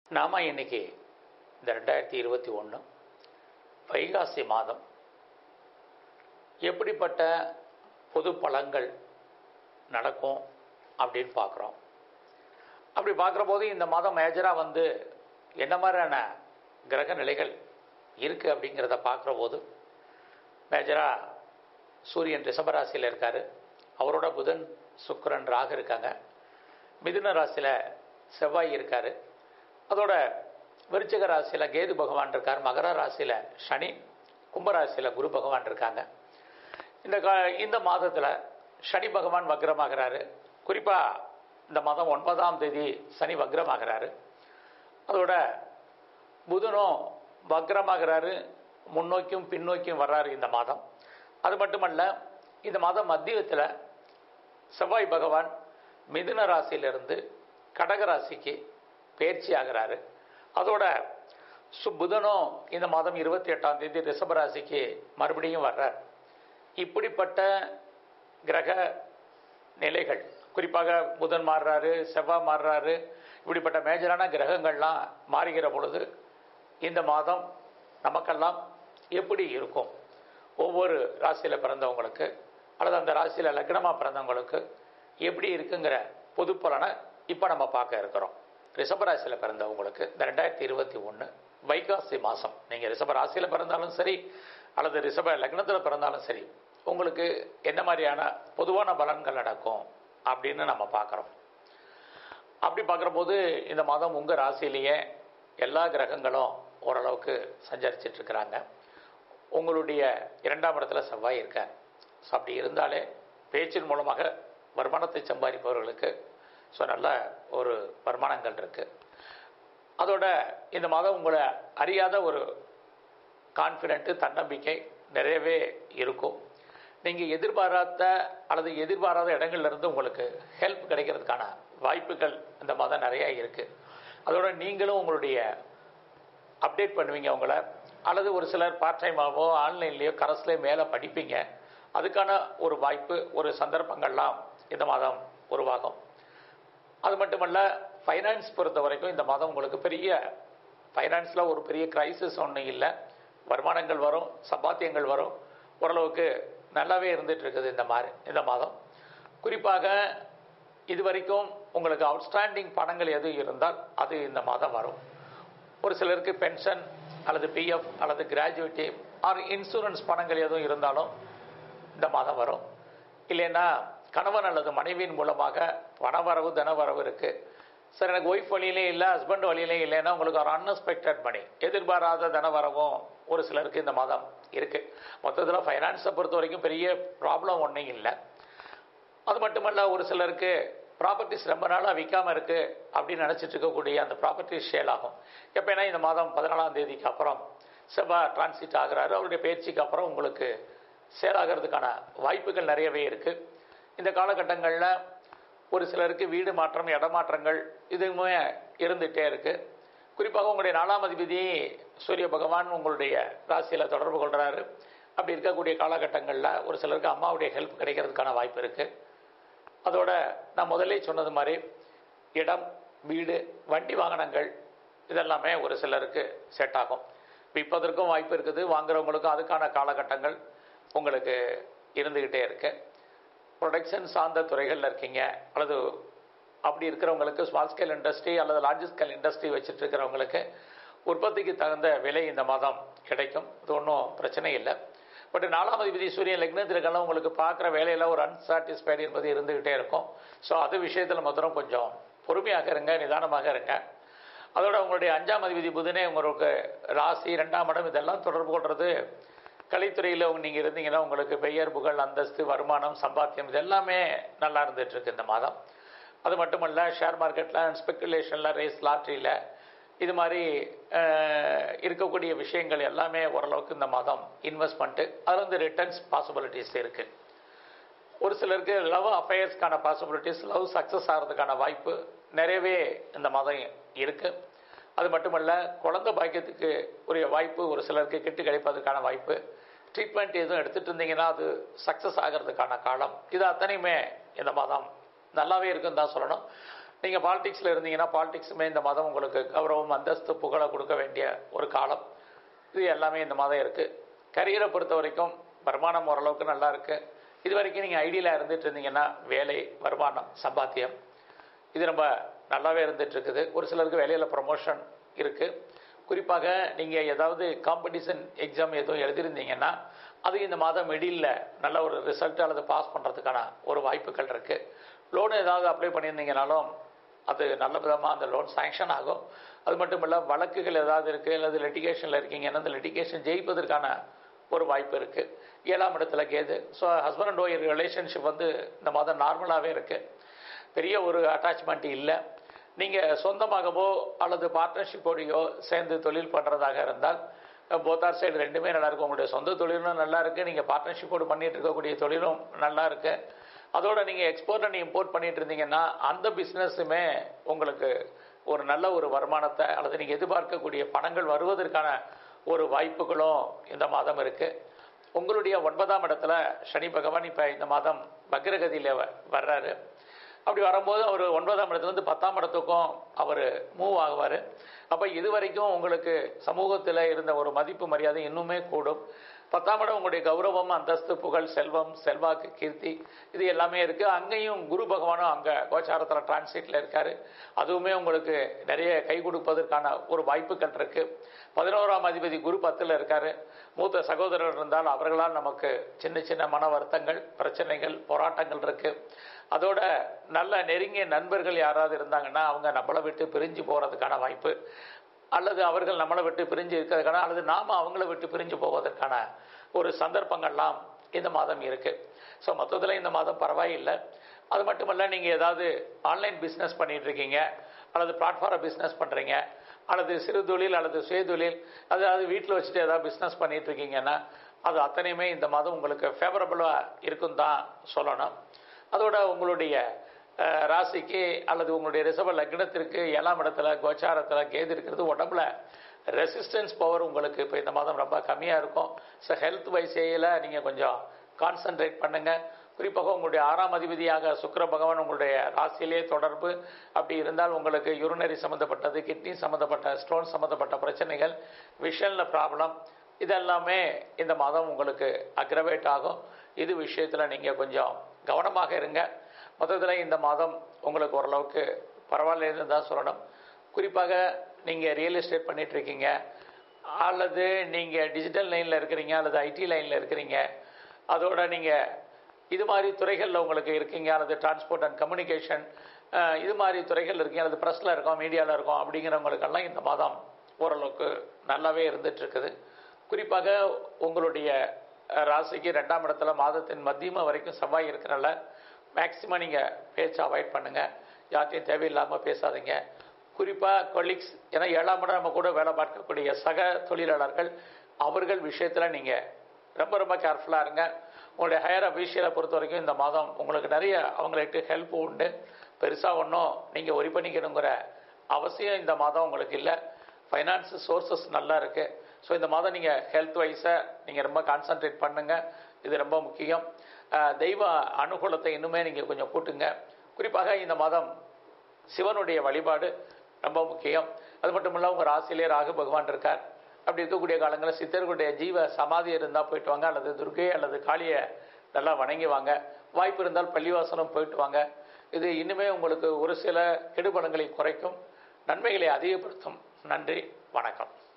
நாம் இன்னைக்கு இந்த ரெண்டாயிரத்தி இருபத்தி ஒன்று வைகாசி மாதம் எப்படிப்பட்ட பொது பலன்கள் நடக்கும் அப்படின்னு பார்க்குறோம் அப்படி பார்க்குற போது இந்த மாதம் மேஜராக வந்து என்ன மாதிரியான கிரக நிலைகள் இருக்குது அப்படிங்கிறத பார்க்குற போது மேஜராக சூரியன் ரிஷபராசியில் இருக்கார் அவரோட புதன் சுக்கிரன் ராகு இருக்காங்க மிதுன ராசியில் செவ்வாய் இருக்கார் அதோட விருச்சிக ராசியில் கேது பகவான் இருக்கார் மகர ராசியில் சனி கும்பராசியில் குரு பகவான் இருக்காங்க இந்த கா இந்த மாதத்தில் சனி பகவான் வக்ரமாகிறாரு குறிப்பாக இந்த மாதம் ஒன்பதாம் தேதி சனி வக்ரமாகிறாரு அதோட புதனும் வக்ரமாகிறாரு முன்னோக்கியும் பின்னோக்கியும் வர்றாரு இந்த மாதம் அது மட்டுமல்ல இந்த மாதம் மத்தியத்தில் செவ்வாய் பகவான் மிதுன ராசியிலிருந்து கடக ராசிக்கு பயிற்சி ஆகிறாரு அதோட சு புதனும் இந்த மாதம் இருபத்தி எட்டாம் தேதி ரிஷப ராசிக்கு மறுபடியும் வர்றார் இப்படிப்பட்ட கிரக நிலைகள் குறிப்பாக புதன் மாறுறாரு செவ்வாய் மாறுறாரு இப்படிப்பட்ட மேஜரான கிரகங்கள்லாம் மாறுகிற பொழுது இந்த மாதம் நமக்கெல்லாம் எப்படி இருக்கும் ஒவ்வொரு ராசியில் பிறந்தவங்களுக்கு அல்லது அந்த ராசியில் லக்னமாக பிறந்தவங்களுக்கு எப்படி இருக்குங்கிற பொது பலனை இப்போ நம்ம பார்க்க இருக்கிறோம் ரிஷபராசியில் பிறந்தவங்களுக்கு இந்த ரெண்டாயிரத்தி இருபத்தி ஒன்று வைகாசி மாதம் நீங்கள் ரிஷப ராசியில் பிறந்தாலும் சரி அல்லது ரிஷப லக்னத்தில் பிறந்தாலும் சரி உங்களுக்கு என்ன மாதிரியான பொதுவான பலன்கள் நடக்கும் அப்படின்னு நம்ம பார்க்குறோம் அப்படி பார்க்குற போது இந்த மாதம் உங்கள் ராசியிலேயே எல்லா கிரகங்களும் ஓரளவுக்கு சஞ்சரிச்சிட்டு இருக்கிறாங்க உங்களுடைய இரண்டாம் இடத்துல செவ்வாய் இருக்கார் ஸோ அப்படி இருந்தாலே பேச்சின் மூலமாக வருமானத்தை சம்பாதிப்பவர்களுக்கு ஸோ நல்ல ஒரு வருமானங்கள் இருக்குது அதோட இந்த மாதம் உங்களை அறியாத ஒரு கான்ஃபிடென்ட்டு தன்னம்பிக்கை நிறையவே இருக்கும் நீங்கள் எதிர்பாராத அல்லது எதிர்பாராத இடங்கள்லேருந்து உங்களுக்கு ஹெல்ப் கிடைக்கிறதுக்கான வாய்ப்புகள் இந்த மாதம் நிறையா இருக்குது அதோட நீங்களும் உங்களுடைய அப்டேட் பண்ணுவீங்க உங்களை அல்லது ஒரு சிலர் பார்ட் டைமாகவோ ஆன்லைன்லேயோ கரஸ்லேயோ மேலே படிப்பீங்க அதுக்கான ஒரு வாய்ப்பு ஒரு சந்தர்ப்பங்கள்லாம் இந்த மாதம் உருவாகும் அது மட்டுமல்ல ஃபைனான்ஸ் பொறுத்த வரைக்கும் இந்த மாதம் உங்களுக்கு பெரிய ஃபைனான்ஸில் ஒரு பெரிய கிரைசிஸ் ஒன்றும் இல்லை வருமானங்கள் வரும் சம்பாத்தியங்கள் வரும் ஓரளவுக்கு நல்லாவே இருந்துட்டு இருக்குது இந்த மாதிரி இந்த மாதம் குறிப்பாக இது வரைக்கும் உங்களுக்கு அவுட்ஸ்டாண்டிங் பணங்கள் எது இருந்தால் அது இந்த மாதம் வரும் ஒரு சிலருக்கு பென்ஷன் அல்லது பிஎஃப் அல்லது கிராஜுவேட்டி ஆர் இன்சூரன்ஸ் பணங்கள் எதுவும் இருந்தாலும் இந்த மாதம் வரும் இல்லைன்னா கணவன் அல்லது மனைவியின் மூலமாக பணவரவு தனவரவு இருக்குது சார் எனக்கு ஒய்ஃப் வழியிலே இல்லை ஹஸ்பண்ட் வழியிலே இல்லைன்னா உங்களுக்கு ஒரு அன்எக்ஸ்பெக்டட் மணி எதிர்பாராத தனவரவும் ஒரு சிலருக்கு இந்த மாதம் இருக்குது மொத்தத்தில் ஃபைனான்ஸை பொறுத்த வரைக்கும் பெரிய ப்ராப்ளம் ஒன்றும் இல்லை அது மட்டுமல்ல ஒரு சிலருக்கு ப்ராப்பர்ட்டிஸ் ரொம்ப நாளாக விற்காமல் இருக்குது அப்படின்னு நினச்சிட்டு இருக்கக்கூடிய அந்த ப்ராப்பர்ட்டிஸ் சேல் ஆகும் எப்போனா இந்த மாதம் பதினாலாம் தேதிக்கு அப்புறம் செவ்வாய் டிரான்சிட் ஆகிறாரு அவருடைய பயிற்சிக்கு அப்புறம் உங்களுக்கு சேல் ஆகிறதுக்கான வாய்ப்புகள் நிறையவே இருக்குது இந்த காலகட்டங்களில் ஒரு சிலருக்கு வீடு மாற்றம் இடமாற்றங்கள் இதுவுமே இருந்துகிட்டே இருக்குது குறிப்பாக உங்களுடைய நாலாம் அதிபதி சூரிய பகவான் உங்களுடைய ராசியில் தொடர்பு கொள்கிறாரு அப்படி இருக்கக்கூடிய காலகட்டங்களில் ஒரு சிலருக்கு அம்மாவுடைய ஹெல்ப் கிடைக்கிறதுக்கான வாய்ப்பு இருக்குது அதோட நான் முதல்ல சொன்னது மாதிரி இடம் வீடு வண்டி வாகனங்கள் இதெல்லாமே ஒரு சிலருக்கு செட் ஆகும் விற்பதற்கும் வாய்ப்பு இருக்குது வாங்குறவங்களுக்கும் அதுக்கான காலகட்டங்கள் உங்களுக்கு இருந்துக்கிட்டே இருக்கு ப்ரொடக்ஷன் சார்ந்த துறைகளில் இருக்கீங்க அல்லது அப்படி இருக்கிறவங்களுக்கு ஸ்மால் ஸ்கேல் இண்டஸ்ட்ரி அல்லது லார்ஜ் ஸ்கேல் இண்டஸ்ட்ரி வச்சுட்டு இருக்கிறவங்களுக்கு உற்பத்திக்கு தகுந்த விலை இந்த மாதம் கிடைக்கும் இது ஒன்றும் பிரச்சனை இல்லை பட் நாலாம் அதிபதி சூரியன் லக்னத்திற்கெல்லாம் உங்களுக்கு பார்க்குற வேலையில் ஒரு அன்சாட்டிஸ்ஃபைடு என்பது இருந்துக்கிட்டே இருக்கும் ஸோ அது விஷயத்தில் மாத்திரம் கொஞ்சம் பொறுமையாக இருங்க நிதானமாக இருங்க அதோட உங்களுடைய அஞ்சாம் அதிபதி புதனே உங்களுக்கு ராசி ரெண்டாம் இடம் இதெல்லாம் தொடர்பு கொள்வது கலைத்துறையில் நீங்கள் இருந்தீங்கன்னா உங்களுக்கு பெயர் புகழ் அந்தஸ்து வருமானம் சம்பாத்தியம் இது எல்லாமே நல்லா இருந்துகிட்ருக்கு இந்த மாதம் அது மட்டுமல்ல ஷேர் மார்க்கெட்டில் ஸ்பெக்குலேஷனில் ரேஸ் லாட்ரியில் இது மாதிரி இருக்கக்கூடிய விஷயங்கள் எல்லாமே ஓரளவுக்கு இந்த மாதம் இன்வெஸ்ட்மெண்ட்டு அதில் வந்து ரிட்டர்ன்ஸ் பாசிபிலிட்டிஸ் இருக்குது ஒரு சிலருக்கு லவ் அஃபேர்ஸ்க்கான பாசிபிலிட்டிஸ் லவ் சக்ஸஸ் ஆகிறதுக்கான வாய்ப்பு நிறையவே இந்த மாதம் இருக்குது அது மட்டுமல்ல குழந்தை பாக்கியத்துக்கு உரிய வாய்ப்பு ஒரு சிலருக்கு கிட்டு கிடைப்பதற்கான வாய்ப்பு ட்ரீட்மெண்ட் எதுவும் எடுத்துகிட்டு இருந்தீங்கன்னா அது சக்ஸஸ் ஆகிறதுக்கான காலம் இது அத்தனையுமே இந்த மாதம் நல்லாவே இருக்குன்னு தான் சொல்லணும் நீங்கள் பாலிடிக்ஸில் இருந்தீங்கன்னா பாலிடிக்ஸுமே இந்த மாதம் உங்களுக்கு கௌரவம் அந்தஸ்து புகழை கொடுக்க வேண்டிய ஒரு காலம் இது எல்லாமே இந்த மாதம் இருக்குது கரியரை பொறுத்த வரைக்கும் வருமானம் ஓரளவுக்கு நல்லா இருக்குது இது வரைக்கும் நீங்கள் ஐடியில் இருந்துட்டு இருந்தீங்கன்னா வேலை வருமானம் சம்பாத்தியம் இது ரொம்ப நல்லாவே இருந்துட்டு இருக்குது ஒரு சிலருக்கு வேலையில் ப்ரமோஷன் இருக்குது குறிப்பாக நீங்கள் ஏதாவது காம்படிஷன் எக்ஸாம் எதுவும் எழுதியிருந்தீங்கன்னா அது இந்த மாதம் மிடில் நல்ல ஒரு ரிசல்ட் அல்லது பாஸ் பண்ணுறதுக்கான ஒரு வாய்ப்புகள் இருக்குது லோன் ஏதாவது அப்ளை பண்ணியிருந்தீங்கனாலும் அது நல்ல விதமாக அந்த லோன் சாங்ஷன் ஆகும் அது மட்டும் இல்லை வழக்குகள் ஏதாவது இருக்குது அல்லது லிட்டிகேஷனில் இருக்கீங்கன்னா அந்த லிட்டிகேஷன் ஜெயிப்பதற்கான ஒரு வாய்ப்பு இருக்குது ஏழாம் இடத்துல Ketu so husband and wife relationship வந்து இந்த மாதம் நார்மலாகவே இருக்குது பெரிய ஒரு அட்டாச்மெண்ட் இல்லை நீங்கள் சொந்தமாகவோ அல்லது பார்ட்னர்ஷிப்போடையோ சேர்ந்து தொழில் பண்ணுறதாக இருந்தால் போத்தார் சைடு ரெண்டுமே நல்லா இருக்கும் உங்களுடைய சொந்த தொழிலும் நல்லா இருக்குது நீங்கள் பார்ட்னர்ஷிப்போடு பண்ணிட்டு இருக்கக்கூடிய தொழிலும் நல்லா இருக்கு அதோட நீங்கள் எக்ஸ்போர்ட் அண்ட் இம்போர்ட் பண்ணிட்டு இருந்தீங்கன்னா அந்த பிஸ்னஸுமே உங்களுக்கு ஒரு நல்ல ஒரு வருமானத்தை அல்லது நீங்கள் எதிர்பார்க்கக்கூடிய பணங்கள் வருவதற்கான ஒரு வாய்ப்புகளும் இந்த மாதம் இருக்குது உங்களுடைய ஒன்பதாம் இடத்துல சனி பகவான் இப்போ இந்த மாதம் பக்ரகதியில் வர்றாரு அப்படி வரும்போது அவர் ஒன்பதாம் இடத்துலேருந்து பத்தாம் இடத்துக்கும் அவர் மூவ் ஆகுவார் அப்போ இது வரைக்கும் உங்களுக்கு சமூகத்தில் இருந்த ஒரு மதிப்பு மரியாதை இன்னுமே கூடும் பத்தாம் இடம் உங்களுடைய கௌரவம் அந்தஸ்து புகழ் செல்வம் செல்வாக்கு கீர்த்தி இது எல்லாமே இருக்குது அங்கேயும் குரு பகவானும் அங்கே கோச்சாரத்தில் டிரான்சிட்டில் இருக்கார் அதுவுமே உங்களுக்கு நிறைய கை கொடுப்பதற்கான ஒரு வாய்ப்புகள் இருக்குது பதினோராம் அதிபதி குரு பத்தில் இருக்கார் மூத்த சகோதரர் இருந்தால் அவர்களால் நமக்கு சின்ன சின்ன மன வருத்தங்கள் பிரச்சனைகள் போராட்டங்கள் இருக்குது அதோட நல்ல நெருங்கிய நண்பர்கள் யாராவது இருந்தாங்கன்னா அவங்க நம்மளை விட்டு பிரிஞ்சு போகிறதுக்கான வாய்ப்பு அல்லது அவர்கள் நம்மளை விட்டு பிரிஞ்சு இருக்கிறதுக்கான அல்லது நாம் அவங்கள விட்டு பிரிஞ்சு போவதற்கான ஒரு சந்தர்ப்பங்கள்லாம் இந்த மாதம் இருக்குது ஸோ மொத்தத்தில் இந்த மாதம் பரவாயில்லை அது மட்டுமல்ல நீங்கள் ஏதாவது ஆன்லைன் பிஸ்னஸ் பண்ணிட்டு இருக்கீங்க அல்லது பிளாட்ஃபார்ம் பிஸ்னஸ் பண்ணுறீங்க அல்லது சிறு தொழில் அல்லது சுய தொழில் அதாவது வீட்டில் வச்சுட்டு ஏதாவது பிஸ்னஸ் பண்ணிட்டு இருக்கீங்கன்னா அது அத்தனையுமே இந்த மாதம் உங்களுக்கு ஃபேவரபுளாக இருக்கும் தான் சொல்லணும் அதோட உங்களுடைய அஹ், ராசிக்கு அல்லது உங்களுடைய ரிசர்வ லக்னத்திற்கு ஏழாம் இடத்துல கோச்சாரத்தில் கேது இருக்கிறது உடம்புல ரெசிஸ்டன்ஸ் பவர் உங்களுக்கு இப்போ இந்த மாதம் ரொம்ப கம்மியாக இருக்கும் ஸோ ஹெல்த் வைஸையில் நீங்கள் கொஞ்சம் கான்சென்ட்ரேட் பண்ணுங்கள் குறிப்பாக உங்களுடைய ஆறாம் அதிபதியாக சுக்கிர பகவான் உங்களுடைய ராசியிலே தொடர்பு அப்படி இருந்தால் உங்களுக்கு யூரினரி சம்மந்தப்பட்டது கிட்னி சம்மந்தப்பட்ட ஸ்டோன் சம்மந்தப்பட்ட பிரச்சனைகள் விஷனில் ப்ராப்ளம் இதெல்லாமே இந்த மாதம் உங்களுக்கு அக்ரவேட் ஆகும் இது விஷயத்தில் நீங்கள் கொஞ்சம் கவனமாக இருங்க மொத்தத்தில் இந்த மாதம் உங்களுக்கு ஓரளவுக்கு பரவாயில்லன்னு தான் சொல்லணும் குறிப்பாக நீங்கள் ரியல் எஸ்டேட் பண்ணிட்டு இருக்கீங்க அல்லது நீங்கள் டிஜிட்டல் லைனில் இருக்கிறீங்க அல்லது ஐடி லைனில் இருக்கிறீங்க அதோட நீங்கள் இது மாதிரி துறைகளில் உங்களுக்கு இருக்கீங்க அல்லது டிரான்ஸ்போர்ட் அண்ட் கம்யூனிகேஷன் இது மாதிரி துறைகள் இருக்கீங்க அல்லது ப்ரெஸ்ஸில் இருக்கோம் மீடியாவில் இருக்கோம் அப்படிங்கிறவங்களுக்கெல்லாம் இந்த மாதம் ஓரளவுக்கு நல்லாவே இருந்துட்டு இருக்குது குறிப்பாக உங்களுடைய அஹ், ராசிக்கு ரெண்டாம் இடத்துல மாதத்தின் மத்தியம வரைக்கும் செவ்வாய் இருக்கிறனால மேக்சிமம் நீங்கள் பேச்சை அவாய்ட் பண்ணுங்கள் யார்ட்டையும் தேவையில்லாமல் பேசாதீங்க குறிப்பாக கொலீக்ஸ் ஏன்னா ஏழாம் இடம் நம்ம கூட வேலை பார்க்கக்கூடிய சக தொழிலாளர்கள் அவர்கள் விஷயத்தில் நீங்கள் ரொம்ப ரொம்ப கேர்ஃபுல்லாக இருங்க உங்களுடைய ஹையர் அஃபீஷியலை பொறுத்த வரைக்கும் இந்த மாதம் உங்களுக்கு நிறைய அவங்களுக்கு ஹெல்ப் உண்டு பெருசாக ஒன்றும் நீங்கள் ஒரி பண்ணிக்கணுங்கிற அவசியம் இந்த மாதம் உங்களுக்கு இல்லை ஃபைனான்ஸ் சோர்சஸ் நல்லா இருக்குது ஸோ இந்த மாதம் நீங்கள் ஹெல்த் வைஸை நீங்கள் ரொம்ப கான்சன்ட்ரேட் பண்ணுங்கள் இது ரொம்ப முக்கியம் அஹ், தெய்வ அனுகூலத்தை இன்னுமே நீங்கள் கொஞ்சம் கூட்டுங்க குறிப்பாக இந்த மாதம் சிவனுடைய வழிபாடு ரொம்ப முக்கியம் அது மட்டும் இல்லாமல் உங்கள் ராசியிலே ராகு பகவான் இருக்கார் அப்படி இருக்கக்கூடிய காலங்களில் சித்தர்களுடைய ஜீவ சமாதி இருந்தால் போயிட்டு வாங்க அல்லது துர்கை அல்லது காளியை நல்லா வணங்கி வாங்க வாய்ப்பு இருந்தால் பள்ளிவாசனம் போயிட்டு வாங்க இது இன்னுமே உங்களுக்கு ஒரு சில கெடுபலங்களை குறைக்கும் நன்மைகளை அதிகப்படுத்தும் நன்றி வணக்கம்